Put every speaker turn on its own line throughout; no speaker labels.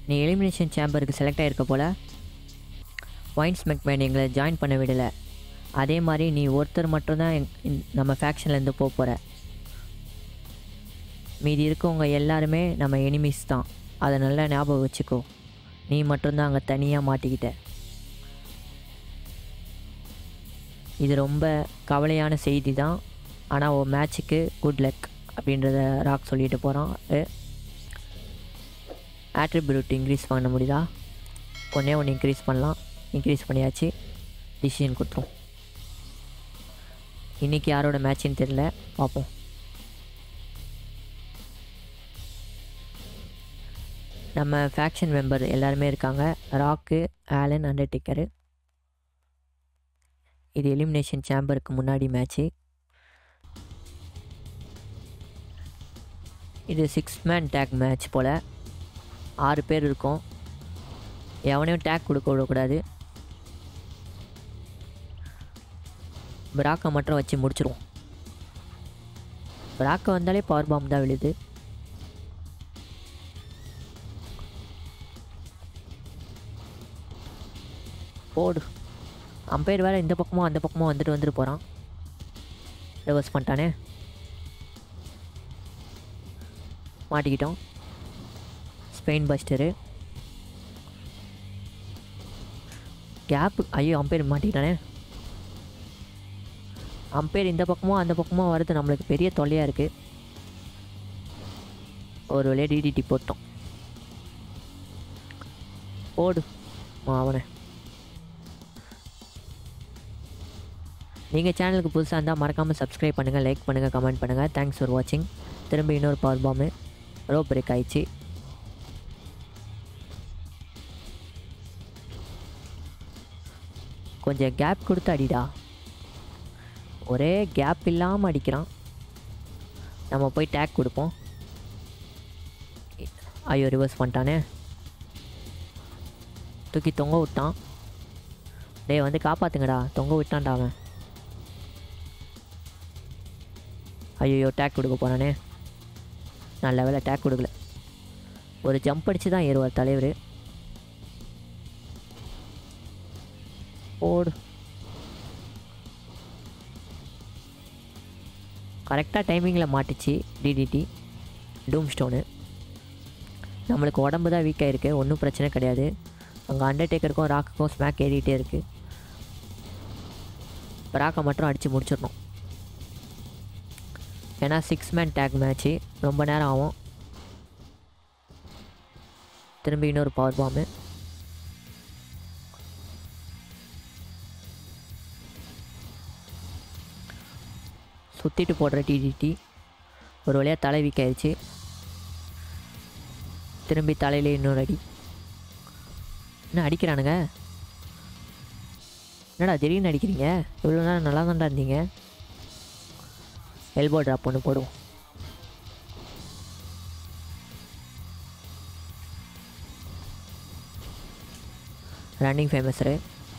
நீ elimination சேம்பருக்கு select ஆகிருக்க போல wines McMahon எங்களை ஜாயின் பண்ண விடலை அதே மாதிரி நீ ஒருத்தர் மட்டும்தான் எங் இந்த- நம்ம ஃபேக்ஷன்லேருந்து போக போகிற மீதி இருக்கவங்க எல்லாருமே நம்ம எனிமீஸ் தான் அதை நல்லா ஞாபகம் வச்சுக்கோ நீ மட்டும்தான் அங்கே தனியாக மாட்டிக்கிட்ட இது ரொம்ப கவலையான செய்தி தான் ஆனால் உன் மேட்ச்சுக்கு குட் லக் அப்படின்றத ராக் சொல்லிட்டு போகிறான் ஆட்ரிபியூட் இன்க்ரீஸ் பண்ண முடியுதா ஒன்றே ஒன்று இன்க்ரீஸ் பண்ணலாம் இன்க்ரீஸ் பண்ணியாச்சு டிசிஷன் கொடுத்துரும் இன்றைக்கி யாரோட மேட்ச்னு தெரில பார்ப்போம் நம்ம ஃபேக்ஷன் மெம்பர் எல்லாருமே இருக்காங்க ராக்கு ஆலன் அண்டர்டேக்கரு இது எலிமினேஷன் சேம்பருக்கு முன்னாடி மேட்ச்சு இது சிக்ஸ் மேன் டேக் மேட்ச் போல் ஆறு பேர் இருக்கும் எவனையும் டேக் கொடுக்க விடக்கூடாது பிராக்கை மட்டும் வச்சு முடிச்சிருவோம் பிராக்கை வந்தாலே பவர் பாம் தான் விழுது போடு அம்பையர் வேறு இந்த பக்கமும் அந்த பக்கமும் வந்துட்டு வந்துட்டு போகிறான் ரிவர்ஸ் பண்ணிட்டானே மாட்டிக்கிட்டோம் ஸ்பெயின் பஸ்டரு கேப்பு ஐயோ அம்பையர் மாட்டிக்கிட்டானே அம்பையர் இந்த பக்கமும் அந்த பக்கமும் வர்றது நம்மளுக்கு பெரிய தொல்லையாக இருக்குது ஒரு வழியாக டிடிடி போட்டோம் ஓடு அவனை நீங்கள் சேனலுக்கு புதுசாக இருந்தால் மறக்காமல் சப்ஸ்கிரைப் பண்ணுங்கள் லைக் பண்ணுங்கள் கமெண்ட் பண்ணுங்கள் தேங்க்ஸ் ஃபார் வாட்சிங் திரும்ப இன்னொரு பவர் பாம்பு ரோ பிரேக் ஆயிடுச்சு கொஞ்சம் கேப் கொடுத்து அடிடா ஒரே கேப் இல்லாமல் அடிக்கிறான் நம்ம போய் டேக் கொடுப்போம் ஐயோ ரிவர்ஸ் பண்ணிட்டானே தூக்கி தொங்க விட்டான் டேய் வந்து காப்பாத்துங்கடா தொங்க விட்டான்டா அவன் ஐயோ டேக் கொடுக்க போகிறானே நல்ல வேலை டேக் கொடுக்கல ஒரு ஜம்ப் அடித்து தான் ஏறுவார் தலைவர் ஓடு கரெக்டாக டைமிங்கில் மாட்டுச்சு டிடிடி டூம் ஸ்டோனு நம்மளுக்கு உடம்பு தான் வீக்காக இருக்குது ஒன்றும் பிரச்சனை கிடையாது அங்கே அண்டர்டேக்கருக்கும் ராக்குக்கும் ஸ்மேக் ஏறிட்டே இருக்குது ராக்கை மட்டும் அடித்து முடிச்சிடணும் ஏன்னா சிக்ஸ் மேன் டேக் மேட்ச்சு ரொம்ப நேரம் ஆகும் திரும்பி இன்னொரு பவர் பாம்பு சுற்றிட்டு போடுற டிடிடி ஒரு வழியாக தலை வீக் ஆயிடுச்சு திரும்பி தலையிலே இன்னொரு அடி என்ன அடிக்கிறானுங்க என்னடா திடீர்னு அடிக்கிறீங்க இவ்வளோ நேரம் நல்லா தான்டா இருந்தீங்க எல்போ ட்ராப் ஒன்று போடுவோம் ரன்னிங் ஃபேமஸரு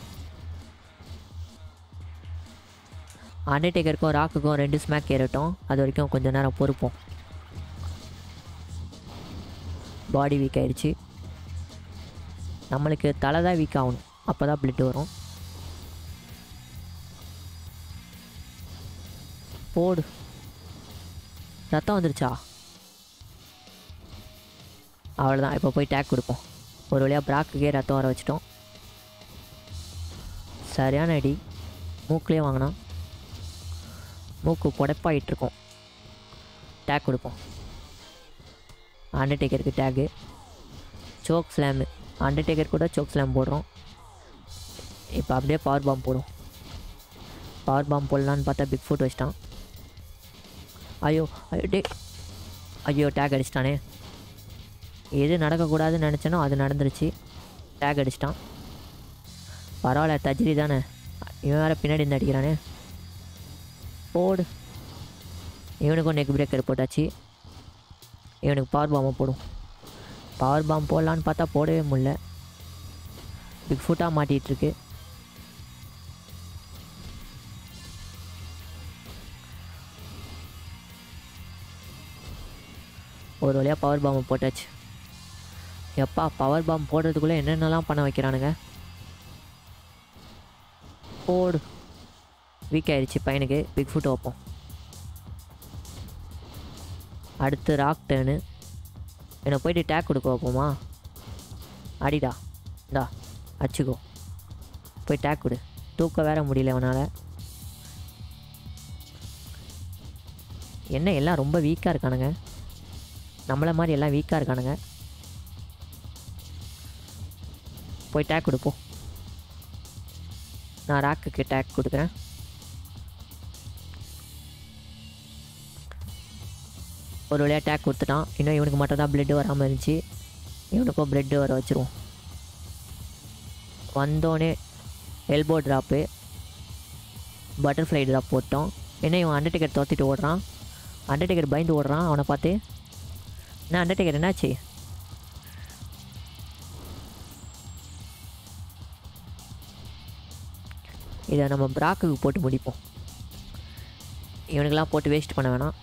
அண்டர்டேக்கருக்கும் ராக்குக்கும் ரெண்டு ஸ்மேக் ஏறட்டும் அது வரைக்கும் கொஞ்ச நேரம் பொறுப்போம் பாடி வீக் ஆயிடுச்சு நம்மளுக்கு தலை தான் வீக் ஆகணும் அப்போ தான் பிளட் வரும் போடு ரத்தம் வந்துருச்சா அவ்வளோதான் இப்போ போய் டேக் கொடுப்போம் ஒரு வழியாக பிராக்குக்கே ரத்தம் வர வச்சிட்டோம் சரியான அடி மூக்குலேயே வாங்கினோம் மூக்கு புடைப்பாயிட்டு இருக்கோம் டேக் கொடுப்போம் அண்டர்டேக்கருக்கு டேகு சோக் ஸ்லாமு அண்டர்டேக்கர் கூட சோக் ஸ்லாம் போடுறோம் இப்போ அப்படியே பவர் பாம் போடும் பவர் பாம் போடலான்னு பார்த்தா பிக் ஃபுட் வச்சிட்டான் ஐயோ ஐயோ டே ஐயோ டேக் அடிச்சிட்டானே எது நடக்கக்கூடாதுன்னு நினச்சனோ அது நடந்துருச்சு டேக் அடிச்சிட்டான் பரவாயில்ல தஜ்ரி தானே இவன் வேறு பின்னாடி இருந்து அடிக்கிறானே போடு இவனுக்கும் நெக் பிரேக்கர் போட்டாச்சு இவனுக்கு பவர் பாம்பை போடும் பவர் பாம் போடலான்னு பார்த்தா போடவே முடியல பிக் ஃபுட்டாக மாட்டிகிட்ருக்கு ஒரு வழியாக பவர் பாம்பை போட்டாச்சு எப்பா பவர் பாம் போடுறதுக்குள்ளே என்னென்னலாம் பண்ண வைக்கிறானுங்க போடு வீக் ஆயிடுச்சு பையனுக்கு பிக் ஃபுட் வைப்போம் அடுத்து ராக் டேர்னு என்னை போயிட்டு டேக் கொடுக்க வைப்போமா அடிடா இந்தா அடிச்சுக்கோ போய் டேக் கொடு தூக்க வேற முடியல அவனால் என்ன எல்லாம் ரொம்ப வீக்காக இருக்கானுங்க நம்மளை மாதிரி எல்லாம் வீக்காக இருக்கானுங்க போய் டேக் கொடுப்போம் நான் ராக்குக்கு டேக் கொடுக்குறேன் ஒரு வழியாக டேக் கொடுத்துட்டான் இன்னும் இவனுக்கு மட்டும் தான் பிளட்டு வராமல் இருந்துச்சு இவனுக்கும் பிளட்டு வர வச்சுருவோம் வந்தோடனே எல்போ ட்ராப்பு பட்டர்ஃப்ளை ட்ராப் போட்டோம் என்ன இவன் அண்டர்டேக்கர் துரத்திட்டு ஓடுறான் அண்டர்டேக்கர் பயந்து ஓடுறான் அவனை பார்த்து என்ன அண்டர்டேக்கர் என்னாச்சு இதை நம்ம பிராக்குக்கு போட்டு முடிப்போம் இவனுக்கெல்லாம் போட்டு வேஸ்ட் பண்ண வேணாம்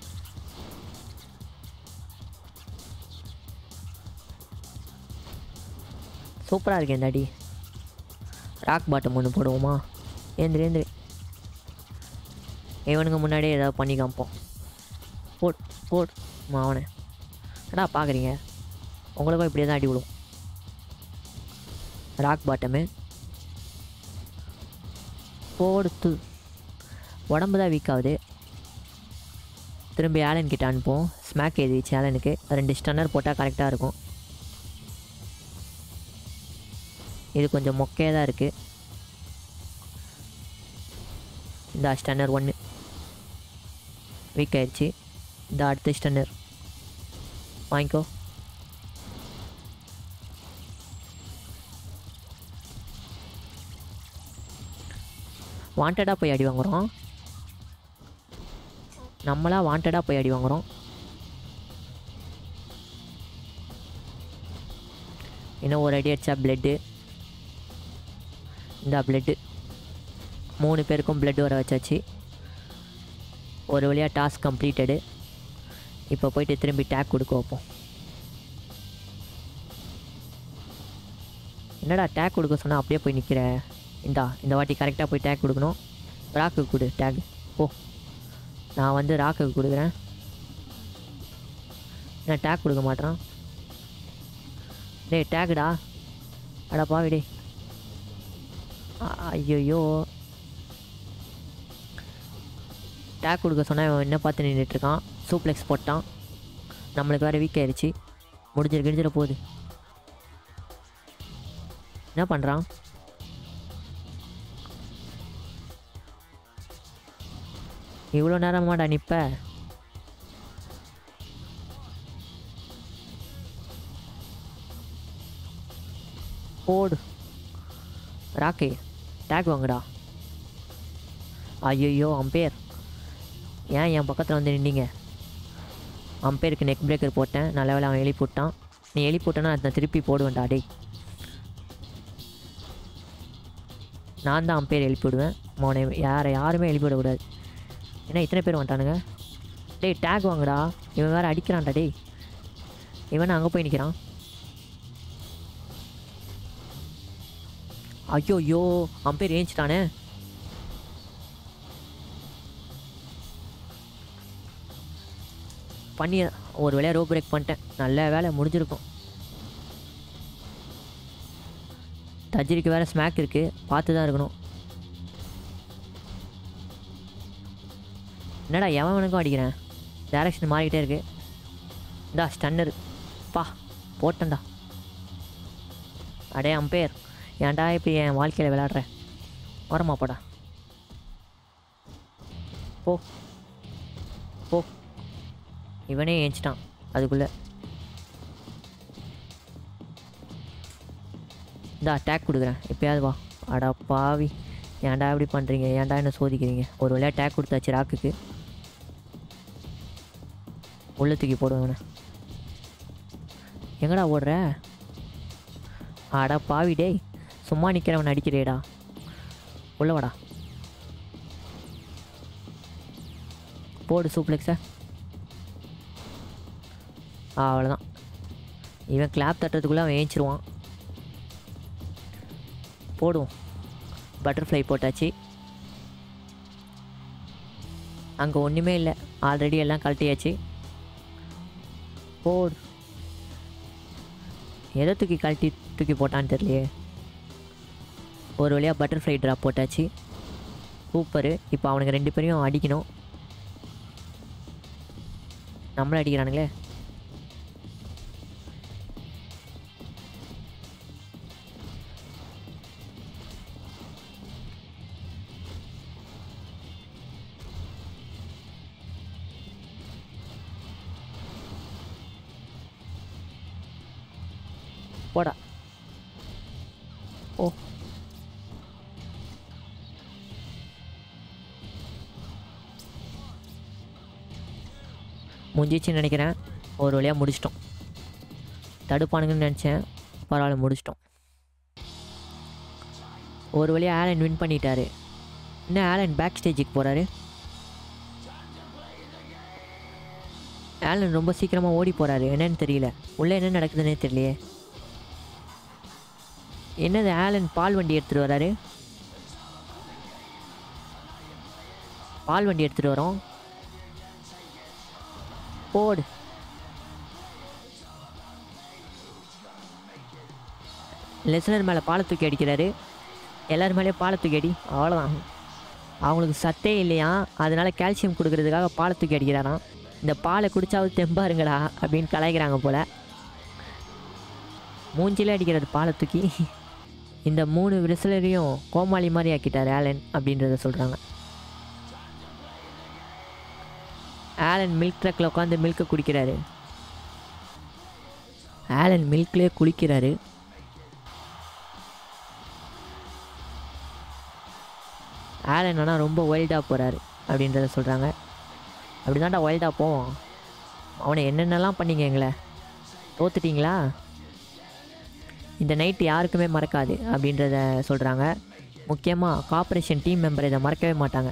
சூப்பராக இருக்கு இந்த அடி ராக் பாட்டம் ஒன்று போடுவோமா ஏந்திரி ஏந்திரி இவனுங்க முன்னாடியே ஏதாவது பண்ணி காமிப்போம் போட் போட் அவனை என்னடா பார்க்குறீங்க உங்களுக்கும் இப்படியே தான் அடி விழும் ராக் பாட்டமு போடுத்து உடம்பு தான் வீக் ஆகுது திரும்பி ஆலன் கிட்ட அனுப்புவோம் ஸ்மாக் எழுதிச்சு ஆலனுக்கு ரெண்டு ஸ்டன்னர் போட்டால் கரெக்டாக இருக்கும் இது கொஞ்சம் மொக்கையாக தான் இருக்குது இந்த ஸ்டன்னர் ஒன்று வீக் ஆயிடுச்சு இந்த அடுத்த ஸ்டன்னர் வாங்கிக்கோ வாண்டடாக போய் அடி வாங்குகிறோம் நம்மளா வாண்டடாக போய் அடி வாங்குகிறோம் இன்னும் ஒரு அடி அடித்தா பிளட்டு இந்த பிளட்டு மூணு பேருக்கும் பிளட் வர வச்சாச்சு ஒரு வழியாக டாஸ்க் கம்ப்ளீட்டடு இப்போ போயிட்டு திரும்பி டேக் கொடுக்க வைப்போம் என்னடா டேக் கொடுக்க சொன்னால் அப்படியே போய் நிற்கிற இந்தா இந்த வாட்டி கரெக்டாக போய் டேக் கொடுக்கணும் ராக்குக்கு கொடு டேக் ஓ நான் வந்து ராக்குக்கு கொடுக்குறேன் என்ன டேக் கொடுக்க மாட்டேறான் டேய் டேக்குடா அடா பாவி டேய் ஐயோ டேக் கொடுக்க சொன்னால் இவன் என்ன பார்த்து நின்றுட்டுருக்கான் சூப்ளெக்ஸ் போட்டான் நம்மளுக்கு வேறு வீக் ஆயிடுச்சு முடிஞ்சிரு கிழிஞ்சிட போகுது என்ன பண்ணுறான் இவ்வளோ நேரமாடா நிற்ப போடு ராக்கே டேக் வாங்கடா ஐயோ அம்பேர் ஏன் என் பக்கத்தில் வந்து நின்னீங்க அம்பேருக்கு நெக் பிரேக்கர் போட்டேன் நல்ல வேளை அவன் எழுப்பி விட்டான் நீ எழுப்பி விட்டனா நான் திருப்பி போடுவேன்டா டேய் நான் தான் அம்பேர் எழுப்பி விடுவேன் மோனை யாரை யாருமே எழுப்பி விடக்கூடாது ஏன்னா இத்தனை பேர் வந்துட்டானுங்க டேய் டேக் வாங்கடா இவன் வேறு அடிக்கிறான்டா டேய் இவன் அங்கே போய் நிற்கிறான் ஐயோ ஐயோ அம்பேர் ஏஞ்சிட்டானே பண்ணி ஒரு வேலையை ரோ பிரேக் பண்ணிட்டேன் நல்ல வேலை முடிஞ்சிருக்கும் தஜ்ரிக்கு வேறு ஸ்மாக் இருக்குது பார்த்து தான் இருக்கணும் என்னடா எவனுக்கும் அடிக்கிறேன் டேரக்ஷன் மாறிக்கிட்டே இருக்கு இந்தா ஸ்டன்னர் பா போட்டேன்டா அடே அம்பேர் ஏன்டா இப்படி என் வாழ்க்கையில் விளையாடுற வரமாப்பாடா போ போ இவனே ஏஞ்சிட்டான் அதுக்குள்ளே இந்த டேக் கொடுக்குறேன் எப்பயாவது வா அடா பாவி ஏன்டா இப்படி பண்ணுறீங்க ஏன்டா என்ன சோதிக்கிறீங்க ஒரு வழியாக டேக் கொடுத்தாச்சு ராக்குக்கு உள்ள தூக்கி போடுவேன் இவனை எங்கடா ஓடுற அடா பாவி டேய் சும்மா நிற்கிறவன் அடிக்கிறேடா உள்ள வாடா போடு சூப்ளெக்ஸை அவ்வளோதான் இவன் கிளாப் தட்டுறதுக்குள்ளே அவன் ஏஞ்சிருவான் போடுவோம் பட்டர்ஃப்ளை போட்டாச்சு அங்கே ஒன்றுமே இல்லை ஆல்ரெடி எல்லாம் கழட்டியாச்சு போடு எதை தூக்கி கழட்டி தூக்கி போட்டான்னு தெரியலையே ஒரு வழியாக பட்டர்ஃப்ளை ட்ராப் போட்டாச்சு சூப்பரு இப்போ அவனுங்க ரெண்டு பேரையும் அடிக்கணும் நம்மளை அடிக்கிறானுங்களே போடா ஓ முடிஞ்சிச்சுன்னு நினைக்கிறேன் ஒரு வழியாக முடிச்சிட்டோம் தடுப்பானுங்கன்னு நினச்சேன் பரவாயில்ல முடிச்சிட்டோம் ஒரு வழியாக ஆலன் வின் பண்ணிட்டாரு இன்னும் ஆலன் பேக் ஸ்டேஜுக்கு போகிறாரு ஆலன் ரொம்ப சீக்கிரமாக ஓடி போகிறாரு என்னன்னு தெரியல உள்ளே என்ன நடக்குதுன்னே தெரியலையே என்னது ஆலன் பால் வண்டி எடுத்துகிட்டு வராரு பால் வண்டி எடுத்துகிட்டு வரோம் போடு லெசனர் மேலே பாலை தூக்கி அடிக்கிறாரு எல்லார் மேலேயும் பாலை தூக்கி அடி அவ்வளோதான் அவங்களுக்கு சத்தே இல்லையா அதனால கால்சியம் கொடுக்கறதுக்காக பாலை தூக்கி அடிக்கிறாராம் இந்த பாலை குடிச்சாவது தெம்பாருங்களா அப்படின்னு கலாய்க்கிறாங்க போல் மூஞ்சிலே அடிக்கிறது பாலை தூக்கி இந்த மூணு விரிசலரையும் கோமாளி மாதிரி ஆக்கிட்டார் ஆலன் அப்படின்றத சொல்கிறாங்க ஆலன் மில்க் ட்ரக்கில் உட்காந்து மில்க்கை குடிக்கிறாரு ஆலன் மில்க்லேயே குளிக்கிறாரு ஆலன் ஆனால் ரொம்ப ஒயில்டாக போகிறாரு அப்படின்றத சொல்கிறாங்க அப்படி தான்டா ஒயில்டாக போவோம் அவனை என்னென்னலாம் பண்ணீங்க எங்களை தோத்துட்டீங்களா இந்த நைட்டு யாருக்குமே மறக்காது அப்படின்றத சொல்கிறாங்க முக்கியமாக கார்ப்பரேஷன் டீம் மெம்பர் இதை மறக்கவே மாட்டாங்க